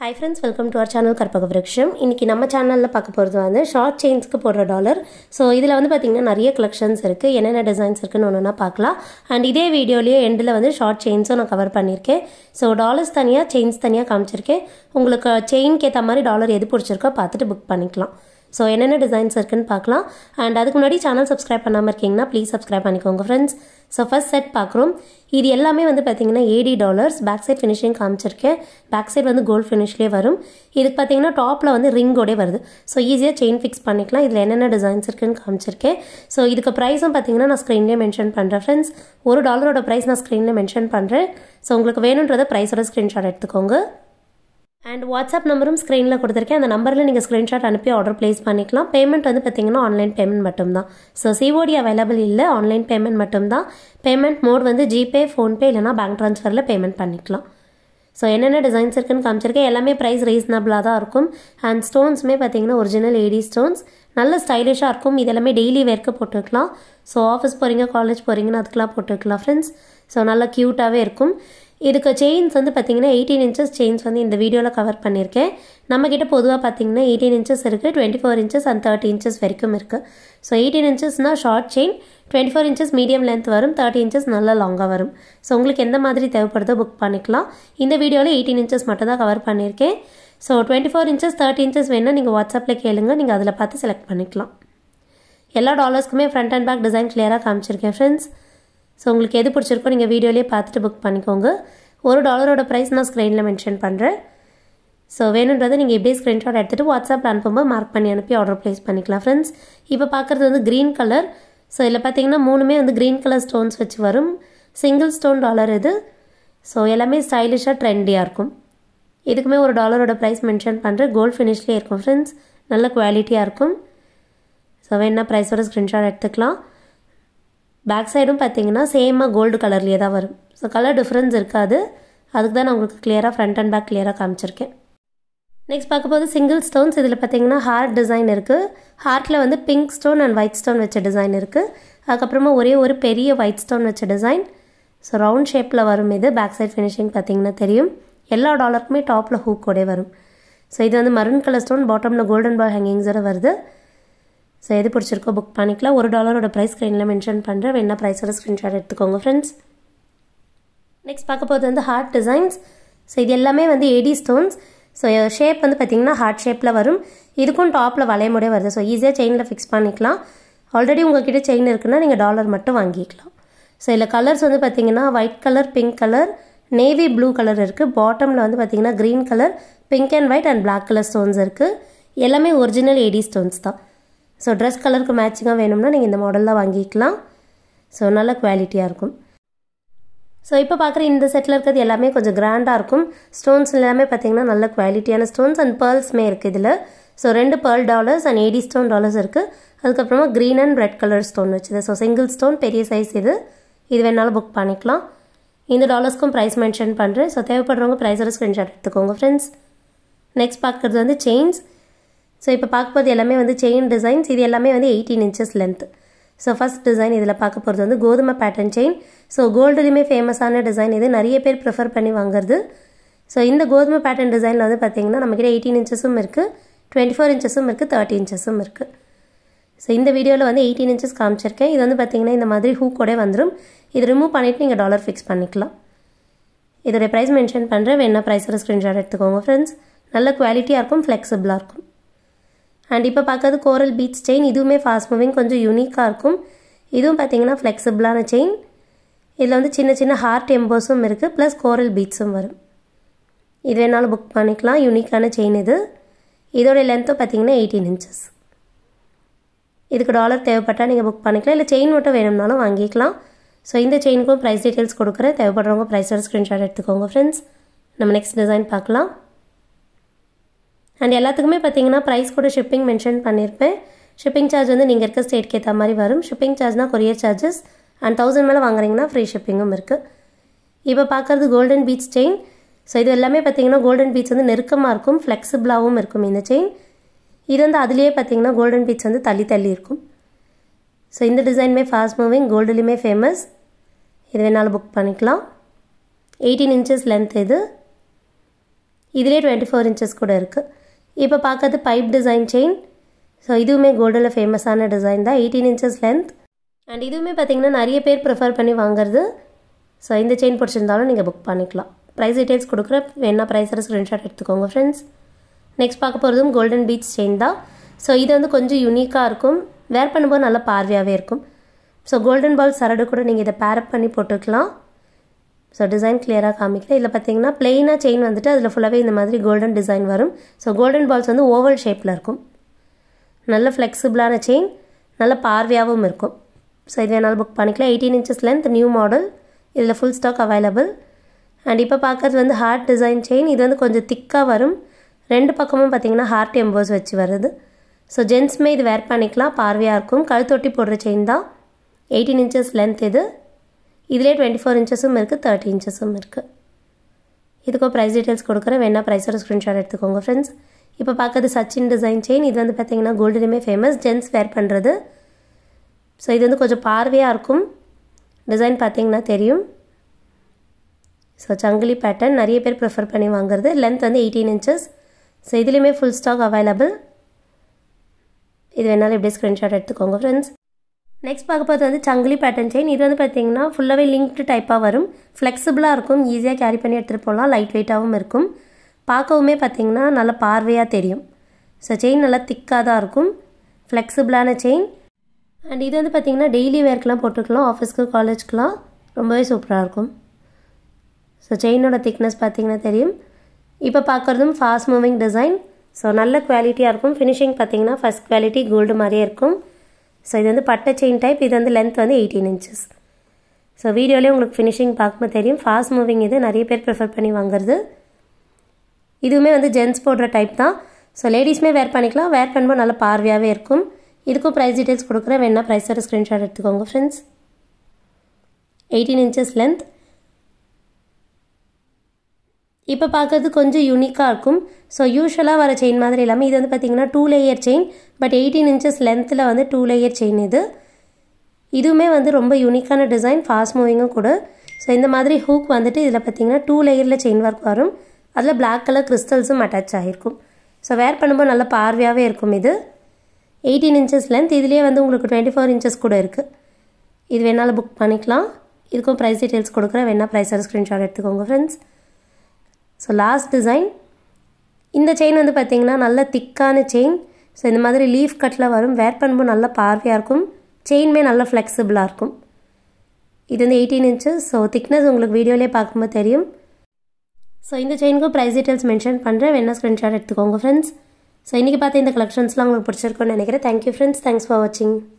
hi friends welcome to our channel Karpaga Virutcham இன்றைக்கி நம்ம சேனலில் பார்க்க போகிறது வந்து ஷார்ட் செயின்ஸ்க்கு போடுற டாலர் ஸோ இதில் வந்து பார்த்திங்கன்னா நிறைய கலெக்ஷன்ஸ் இருக்குது என்னென்ன டிசைன்ஸ் இருக்குன்னு ஒன்று ஒன்றா பார்க்கலாம் அண்ட் இதே வீடியோலேயே எண்டில் வந்து ஷார்ட் செயின்ஸும் நான் கவர் பண்ணியிருக்கேன் ஸோ டாலர்ஸ் தனியாக செயின்ஸ் தனியாக காமிச்சிருக்கேன் உங்களுக்கு செயின்க்கு ஏற்ற மாதிரி டாலர் எது பிடிச்சிருக்கோ பார்த்துட்டு புக் பண்ணிக்கலாம் ஸோ என்னென்ன டிசைன்ஸ் இருக்குன்னு பார்க்கலாம் அண்ட் அதுக்கு முன்னாடி சேனல் சப்ஸ்கிரைப் பண்ணாமல் இருக்கீங்கன்னா ப்ளீஸ் சப்ஸ்கிரைப் பண்ணிக்கோங்க ஃப்ரெண்ட்ஸ் ஸோ ஃபர்ஸ்ட் செட் பார்க்குறோம் இது எல்லாமே வந்து பார்த்தீங்கன்னா AD dollars back side finishing காமிச்சிருக்கேன் பேக் சைட் வந்து கோல்ட் ஃபினிஷ்லேயே வரும் இதுக்கு பார்த்தீங்கன்னா டாப்பில் வந்து ரிங்கோடே வருது ஸோ ஈஸியாக செயின் ஃபிக்ஸ் பண்ணிக்கலாம் இதில் என்னென்ன டிசைன்ஸ் இருக்குன்னு காமிச்சிருக்கேன் ஸோ இதுக்கு ப்ரைஸும் பார்த்தீங்கன்னா நான் ஸ்க்ரீன்லேயே மென்ஷன் பண்ணுறேன் ஃப்ரெண்ட்ஸ் ஒரு டாலரோட ப்ரைஸ் நான் ஸ்க்ரீனில் மென்ஷன் பண்ணுறேன் ஸோ உங்களுக்கு வேணுன்றதை ப்ரைஸோட ஸ்க்ரீன்ஷாட் எடுத்துக்கோங்க அண்ட் வாட்ஸ்அப் நம்பரும் ஸ்க்ரீனில் கொடுத்துருக்கேன் அந்த நம்பரில் நீங்கள் ஸ்க்ரீன்ஷாட் அனுப்பி ஆர்டர் ப்ளேஸ் பண்ணிக்கலாம் பேமெண்ட் வந்து பார்த்தீங்கன்னா ஆன்லைன் பேமெண்ட் மட்டும்தான் ஸோ சிஓடி அவைலபிள் இல்லை ஆன்லைன் பேமெண்ட் மட்டும்தான் பேமெண்ட் மோட் வந்து ஜிபே ஃபோன்பே இல்லைனா பேங்க் ட்ரான்ஸ்ஃபரில் பேமெண்ட் பண்ணிக்கலாம் ஸோ என்னென்ன டிசைன்ஸ் இருக்குன்னு காமிச்சிருக்கேன் எல்லாமே ப்ரைஸ் ரீசனபிளாக தான் இருக்கும் அண்ட் ஸ்டோன்ஸுமே பார்த்தீங்கன்னா ஒரிஜினல் ஏடி ஸ்டோன்ஸ் நல்ல ஸ்டைலிஷாக இருக்கும் இது எல்லாமே டெய்லி வேர்க்கு போட்டுக்கலாம் ஸோ ஆஃபீஸ் போகிறீங்க காலேஜ் போகிறீங்கன்னு அதுக்கெலாம் போட்டுக்கலாம் ஃப்ரெண்ட்ஸ் ஸோ நல்லா க்யூட்டாகவே இருக்கும் இதுக்கு செயின்ஸ் வந்து பார்த்தீங்கன்னா எயிட்டீன் இன்ச்சஸ் செயின்ஸ் வந்து இந்த வீடியோவில் கவர் பண்ணியிருக்கேன் நம்மக்கிட்ட பொதுவாக பார்த்தீங்கன்னா எயிட்டீன் இன்ச்சஸ் இருக்குது twenty four inches and thirty inches வரைக்கும் இருக்குது ஸோ எயிட்டீன் இன்ச்சஸ்னால் short chain twenty four inches medium length வரும் தேர்ட்டி இன்ச்சஸ் நல்லா லாங்காக வரும் ஸோ உங்களுக்கு எந்த மாதிரி தேவைப்படுதோ புக் பண்ணிக்கலாம் இந்த வீடியோவில் எயிட்டீன் இன்ச்சஸ் மட்டும் தான் கவர் பண்ணியிருக்கேன் so twenty four inches thirty inches வேணால் நீங்கள் வாட்ஸ்அப்பில் கேளுங்க நீங்கள் அதில் பார்த்து செலக்ட் பண்ணிக்கலாம் எல்லா டாலர்ஸ்க்குமே ஃப்ரண்ட் அண்ட் பேக் டிசைன் கிளியராக காமிச்சிருக்கேன் ஃப்ரெண்ட்ஸ் ஸோ உங்களுக்கு எது பிடிச்சிருக்கோ நீங்கள் வீடியோலேயே பார்த்துட்டு புக் பண்ணிக்கோங்க ஒரு டாலரோட ப்ரைஸ் நான் ஸ்க்ரீனில் மென்ஷன் பண்ணுறேன் ஸோ வேணுன்றதை நீங்கள் எப்படியே ஸ்க்ரீன்ஷாட் எடுத்துகிட்டு வாட்ஸ்அப்பில் அனுப்பும்போது மார்க் பண்ணி அனுப்பி ஆர்டர் ப்ளேஸ் பண்ணிக்கலாம் ஃப்ரெண்ட்ஸ் இப்போ பார்க்குறது வந்து க்ரீன் கலர் ஸோ இதில் பார்த்தீங்கன்னா மூணுமே வந்து க்ரீன் கலர் ஸ்டோன்ஸ் வச்சு வரும் சிங்கிள் ஸ்டோன் டாலர் இது ஸோ எல்லாமே ஸ்டைலிஷாக ட்ரெண்டியாக இருக்கும் இதுக்குமே ஒரு டாலரோட ப்ரைஸ் மென்ஷன் பண்ணுறேன் கோல்ட் ஃபினிஷ்லேயே இருக்கும் ஃப்ரெண்ட்ஸ் நல்ல குவாலிட்டியாக இருக்கும் ஸோ வேணா ப்ரைஸோட ஸ்க்ரீன்ஷாட் எடுத்துக்கலாம் பேக் சைடும் பார்த்தீங்கன்னா சேமாக கோல்டு கலர்லேயே தான் வரும் ஸோ கலர் டிஃப்ரென்ஸ் இருக்காது அதுக்கு தான் நான் உங்களுக்கு கிளியராக ஃப்ரண்ட் அண்ட் பேக் கிளியராக காமிச்சிருக்கேன் நெக்ஸ்ட் பார்க்க போது சிங்கிள் ஸ்டோன்ஸ் இதில் பார்த்தீங்கன்னா ஹார்ட் டிசைன் இருக்குது ஹார்ட்டில் வந்து pink stone and white stone வச்ச டிசைன் இருக்குது அதுக்கப்புறமா ஒரே ஒரு பெரிய ஒயிட் ஸ்டோன் வச்ச டிசைன் ஸோ ரவுண்ட் ஷேப்பில் வரும் இது பேக் சைட் ஃபினிஷிங் பார்த்தீங்கன்னா தெரியும் எல்லா டாலருக்குமே டாப்பில் ஹூக்கோடே வரும் ஸோ இது வந்து மரூன் கலர் ஸ்டோன் பாட்டமில் கோல்டன் பால் ஹேங்கிங்ஸோட வருது ஸோ எது பிடிச்சிருக்கோ புக் பண்ணிக்கலாம் ஒரு டாலரோட ப்ரைஸ் ஸ்க்ரீனில் மென்ஷன் பண்ணுறேன் என்ன ப்ரைஸோட ஸ்க்ரீன்ஷாட் எடுத்துக்கோங்க ஃப்ரெண்ட்ஸ் நெக்ஸ்ட் பார்க்க போகிறது வந்து ஹார்ட் டிசைன்ஸ் ஸோ இது எல்லாமே வந்து எடி ஸ்டோன்ஸ் ஸோ ஷேப் வந்து பார்த்திங்கன்னா ஹார்ட் ஷேப்பில் வரும் இதுக்கும் டாப்பில் வளையமுடைய வருது ஸோ ஈஸியாக செயினில் ஃபிக்ஸ் பண்ணிக்கலாம் ஆல்ரெடி உங்ககிட்ட செயின் இருக்குன்னா நீங்கள் டாலர் மட்டும் வாங்கிக்கலாம் ஸோ இதில் கலர்ஸ் வந்து பார்த்திங்கன்னா white colour pink colour navy blue colour இருக்குது பாட்டமில் வந்து பார்த்திங்கன்னா green colour pink and white and black colour stones இருக்குது எல்லாமே ஒரிஜினல் ஏடி ஸ்டோன்ஸ் தான் ஸோ ட்ரெஸ் கலருக்கு மேட்சிங்காக வேணும்னா நீங்கள் இந்த மாடலில் வாங்கிக்கலாம் ஸோ நல்ல குவாலிட்டியாக இருக்கும் ஸோ இப்போ பார்க்குற இந்த செட்டில் இருக்கிறது எல்லாமே கொஞ்சம் கிராண்டாக இருக்கும் ஸ்டோன்ஸ் எல்லாமே பார்த்தீங்கன்னா நல்ல குவாலிட்டியான ஸ்டோன்ஸ் அண்ட் பேர்ல்ஸ்மே இருக்குது இதில் ஸோ ரெண்டு pearl dollars and eighty stone dollars இருக்குது அதுக்கப்புறமா green and red colour stone வச்சுது ஸோ சிங்கிள் ஸ்டோன் பெரிய சைஸ் இது இது வேணாலும் புக் பண்ணிக்கலாம் இந்த டாலர்ஸ்க்கும் ப்ரைஸ் மென்ஷன் பண்ணுறேன் ஸோ தேவைப்படுறவங்க ப்ரைஸோட ஸ்க்ரீன்ஷாட் எடுத்துக்கோங்க ஃப்ரெண்ட்ஸ் நெக்ஸ்ட் பார்க்குறது வந்து செயின்ஸ் ஸோ இப்போ பார்க்கும்போது எல்லாமே வந்து செயின் டிசைன்ஸ் இது எல்லாமே வந்து eighteen inches length so first design இதில் பார்க்க போகிறது வந்து கோதுமை பேட்டர்ன் செயின் ஸோ கோல்டுலேயுமே ஃபேமஸான டிசைன் இது நிறைய பேர் ப்ரிஃபர் பண்ணி வாங்குறது ஸோ இந்த கோதுமை பேட்டர்ன் டிசைனில் வந்து பார்த்திங்கன்னா நம்மக்கிட்ட எயிட்டீன் இன்ச்சஸும் இருக்குது டுவெண்ட்டி ஃபோர் இன்ச்சஸும் இருக்குது தேர்ட்டி இன்ச்சஸும் இருக்குது ஸோ இந்த வீடியோவில் வந்து எயிட்டீன் இன்ச்சஸ் காமிச்சிருக்கேன் இது வந்து பார்த்திங்கன்னா இந்த மாதிரி ஹூக்கோடே வந்துடும் இது ரிமூவ் பண்ணிவிட்டு நீங்கள் டாலர் ஃபிக்ஸ் பண்ணிக்கலாம் இதோடைய ப்ரைஸ் மென்ஷன் பண்ணுறேன் வேணா ப்ரைஸோட ஸ்க்ரீன்ஷாட் எடுத்துக்கோங்க ஃப்ரெண்ட்ஸ் நல்ல குவாலிட்டியாக இருக்கும் ஃப்ளெக்சிபிளாக இருக்கும் அண்ட் இப்போ பார்க்கறது கோரல் பீட்ஸ் செயின் இதுவுமே ஃபாஸ்ட் மூவிங் கொஞ்சம் யூனிக்காக இருக்கும் இதுவும் பார்த்தீங்கன்னா ஃப்ளெக்சிபிளான செயின் இதில் வந்து சின்ன சின்ன ஹார்ட் எம்போஸும் இருக்குது ப்ளஸ் கோரல் பீட்ஸும் வரும் இது வேணாலும் புக் பண்ணிக்கலாம் யூனிக்கான செயின் இது இதோடைய லென்த்தும் பார்த்தீங்கன்னா எயிட்டீன் இன்ச்சஸ் இதுக்கு டாலர் தேவைப்பட்டால் நீங்கள் புக் பண்ணிக்கலாம் இல்லை செயின் மட்டும் வேணும்னாலும் வாங்கிக்கலாம் ஸோ இந்த செயினுக்கும் ப்ரைஸ் டீட்டெயில்ஸ் கொடுக்குறேன் தேவைப்படுறவங்க ப்ரைஸோட ஸ்க்ரீன்ஷாட் எடுத்துக்கோங்க ஃப்ரெண்ட்ஸ் நம்ம நெக்ஸ்ட் டிசைன் பார்க்கலாம் அண்ட் எல்லாத்துக்குமே பார்த்தீங்கன்னா ப்ரைஸ் கூட ஷிப்பிங் மென்ஷன் பண்ணியிருப்பேன் ஷிப்பிங் சார்ஜ் வந்து நீங்கள் இருக்க ஸ்டேட்க்கு ஏற்ற மாதிரி வரும் ஷிப்பிங் சார்ஜ்னால் கொரியர் சார்ஜஸ் அண்ட் தௌசண்ட் மேலே வாங்குறீங்கன்னா ஃப்ரீ ஷிப்பிங்கும் இருக்குது இப்போ பார்க்குறது கோல்டன் பீச் செயின் ஸோ இது எல்லாமே பார்த்தீங்கன்னா கோல்டன் பீச் வந்து நெருக்கமாக இருக்கும் ஃப்ளெக்சிபிளாகவும் இருக்கும் இந்த செயின் இது வந்து அதுலேயே பார்த்தீங்கன்னா கோல்டன் பீச் வந்து தள்ளி தள்ளி இருக்கும் ஸோ இந்த டிசைனுமே ஃபாஸ்ட் மூவிங் கோல்டுலேயுமே ஃபேமஸ் இது வேணாலும் புக் பண்ணிக்கலாம் எயிட்டீன் இன்ச்சஸ் லென்த் இது இதிலே டுவெண்ட்டி ஃபோர் இன்ச்சஸ் கூட இருக்குது இப்போ பார்க்கறது பைப் டிசைன் செயின் ஸோ இதுவுமே கோல்டில் ஃபேமஸான டிசைன் தான் எயிட்டீன் இன்ச்சஸ் லென்த் அண்ட் இதுவுமே பார்த்திங்கன்னா நிறைய பேர் ப்ரிஃபர் பண்ணி வாங்குறது ஸோ இந்த செயின் பிடிச்சிருந்தாலும் நீங்கள் புக் பண்ணிக்கலாம் ப்ரைஸ் டீட்டெயில்ஸ் கொடுக்குற வேணா ப்ரைஸில் ஸ்க்ரீன்ஷாட் எடுத்துக்கோங்க ஃப்ரெண்ட்ஸ் நெக்ஸ்ட் பார்க்க போகிறதும் கோல்டன் பீச் செயின் தான் ஸோ இது வந்து கொஞ்சம் யூனிக்காக இருக்கும் வேர் பண்ணும்போது நல்லா பார்வையாகவே இருக்கும் ஸோ கோல்டன் பால் சரடு கூட நீங்கள் இதை பேரப் பண்ணி போட்டுக்கலாம் ஸோ டிசைன் கிளியராக காமிக்கல இதில் பார்த்தீங்கன்னா பிளெயினாக செயின் வந்துட்டு அதில் ஃபுல்லாகவே இந்த மாதிரி கோல்டன் டிசைன் வரும் ஸோ கோல்டன் பால்ஸ் வந்து ஓவல் ஷேப்பில் இருக்கும் நல்ல ஃப்ளெக்சிபிளான செயின் நல்ல பார்வையாகவும் இருக்கும் ஸோ இது வேணாலும் புக் பண்ணிக்கலாம் eighteen inches length new model இதில் ஃபுல் ஸ்டாக் அவைலபிள் அண்ட் இப்போ பார்க்கறது வந்து ஹார்ட் டிசைன் செயின் இது வந்து கொஞ்சம் திக்காக வரும் ரெண்டு பக்கமும் பார்த்தீங்கன்னா ஹார்ட் எம்போஸ் வச்சு வருது ஸோ ஜென்ஸுமே இது வேர் பண்ணிக்கலாம் பார்வையாக இருக்கும் கழுத்தொட்டி போடுற செயின் தான் எயிட்டீன் இன்ச்சஸ் லென்த் இது இதிலே டுவெண்ட்டி ஃபோர் இன்ச்சஸும் இருக்குது தேர்ட்டி இன்ச்சஸும் இருக்குது இதுக்கும் ப்ரைஸ் டீட்டெயில்ஸ் கொடுக்குறேன் வேணா ப்ரைஸோட ஸ்க்ரீன்ஷாட் எடுத்துக்கோங்க ஃப்ரெண்ட்ஸ் இப்போ பார்க்கறது சச்சின் டிசைன் செயின் இது வந்து பார்த்தீங்கன்னா கோல்டுலேயுமே ஃபேமஸ் ஜென்ஸ் வேர் பண்ணுறது ஸோ இது வந்து கொஞ்சம் பார்வையாக இருக்கும் டிசைன் பார்த்தீங்கன்னா தெரியும் ஸோ சங்கிலி பேட்டர்ன் நிறைய பேர் ப்ரிஃபர் பண்ணி வாங்குறது லென்த் வந்து எயிட்டீன் இன்ச்சஸ் ஸோ இதுலேயுமே ஃபுல் ஸ்டாக் அவைலபிள் இது வேணாலும் இப்படியே ஸ்க்ரீன்ஷாட் எடுத்துக்கோங்க ஃப்ரெண்ட்ஸ் நெக்ஸ்ட் பார்க்க போகிறது வந்து சங்கிலி பேட்டர்ன் செயின் இது வந்து பார்த்தீங்கன்னா ஃபுல்லாகவே லிங்க்டு டைப்பாக வரும் ஃப்ளெக்சிபிளாக இருக்கும் ஈஸியாக கேரி பண்ணி எடுத்துகிட்டு போகலாம் லைட் வெயிட்டாகவும் இருக்கும் பார்க்கவுமே பார்த்தீங்கன்னா நல்ல பார்வையாக தெரியும் ஸோ செயின் நல்லா திக்காக தான் இருக்கும் ஃப்ளெக்சிபிளான செயின் அண்ட் இது வந்து பார்த்திங்கன்னா டெய்லி வேர்க்கெலாம் போட்டுக்கலாம் ஆஃபீஸ்க்கு காலேஜ்க்கெலாம் ரொம்பவே சூப்பராக இருக்கும் ஸோ செயினோட திக்னஸ் பார்த்திங்கன்னா தெரியும் இப்போ பார்க்குறதும் ஃபாஸ்ட் மூவிங் டிசைன் ஸோ நல்ல குவாலிட்டியாக இருக்கும் ஃபினிஷிங் பார்த்திங்கன்னா ஃபஸ்ட் குவாலிட்டி கோல்டு மாதிரியே இருக்கும் ஸோ இது வந்து பட்டை செயின் டைப் இது வந்து லென்த் வந்து எயிட்டீன் இன்ச்சஸ் ஸோ வீடியோலேயே உங்களுக்கு ஃபினிஷிங் பார்க்கும்போது தெரியும் ஃபாஸ்ட் மூவிங் இது நிறைய பேர் ப்ரிஃபர் பண்ணி வாங்குறது இதுவுமே வந்து ஜென்ஸ் போடுற டைப் தான் ஸோ லேடிஸ்மே வேர் பண்ணிக்கலாம் வேர் பண்ணும்போது நல்ல பார்வையாகவே இருக்கும் இதுக்கும் ப்ரைஸ் டீட்டெயில்ஸ் கொடுக்குறேன் வேணா ப்ரைஸோட ஸ்க்ரீன்ஷாட் எடுத்துக்கோங்க ஃப்ரெண்ட்ஸ் எயிட்டீன் இன்ச்சஸ் லென்த் இப்போ பார்க்கறது கொஞ்சம் யூனிக்காக இருக்கும் ஸோ யூஸ்வலாக வர செயின் மாதிரி இல்லாமல் இது வந்து பார்த்திங்கன்னா two layer chain but eighteen inches லென்த்தில் வந்து டூ லேயர் செயின் இது இதுவுமே வந்து ரொம்ப யூனிக்கான டிசைன் ஃபாஸ்ட் மூவிங்கும் கூட ஸோ இந்த மாதிரி ஹூக் வந்துட்டு இதில் பார்த்திங்கன்னா டூ லேயரில் செயின் ஒர்க் வரும் அதில் பிளாக் கலர் கிறிஸ்டல்ஸும் அட்டாச் ஆகிருக்கும் ஸோ வேர் பண்ணும்போது நல்ல பார்வையாகவே இருக்கும் இது எயிட்டீன் இன்ச்சஸ் லென்த் இதுலேயே வந்து உங்களுக்கு டுவெண்ட்டி ஃபோர் இன்ச்சஸ் கூட இருக்குது இது வேணாலும் புக் பண்ணிக்கலாம் இதுக்கும் ப்ரைஸ் டீட்டெயில்ஸ் கொடுக்குறேன் வேணால் ப்ரைஸோட ஸ்க்ரீன்ஷாட் எடுத்துக்கோங்க ஃப்ரெண்ட்ஸ் ஸோ லாஸ்ட் டிசைன் இந்த செயின் வந்து பார்த்திங்கன்னா நல்ல திக்கான செயின் ஸோ இந்த மாதிரி லீஃப் கட்டில் வரும் வேர் பண்ணும்போது நல்ல பார்வையாக இருக்கும் செயின்மே நல்ல ஃப்ளெக்சிபிளாக இருக்கும் இது வந்து எயிட்டீன் இன்ச்சஸ் ஸோ திக்னஸ் உங்களுக்கு வீடியோலேயே பார்க்கும்போது தெரியும் ஸோ இந்த செயினுக்கும் ப்ரைஸ் டீட்டெயில்ஸ் மென்ஷன் பண்ணுறேன் வேணா ஸ்க்ரீன்ஷாட் எடுத்துக்கோங்க ஃப்ரெண்ட்ஸ் ஸோ இன்றைக்கி பார்த்து இந்த கலெக்ஷன்ஸ்லாம் உங்களுக்கு பிடிச்சிருக்குன்னு நினைக்கிறேன் தேங்க்யூ ஃப்ரெண்ட்ஸ் தேங்க்ஸ் ஃபார் வாட்சிங்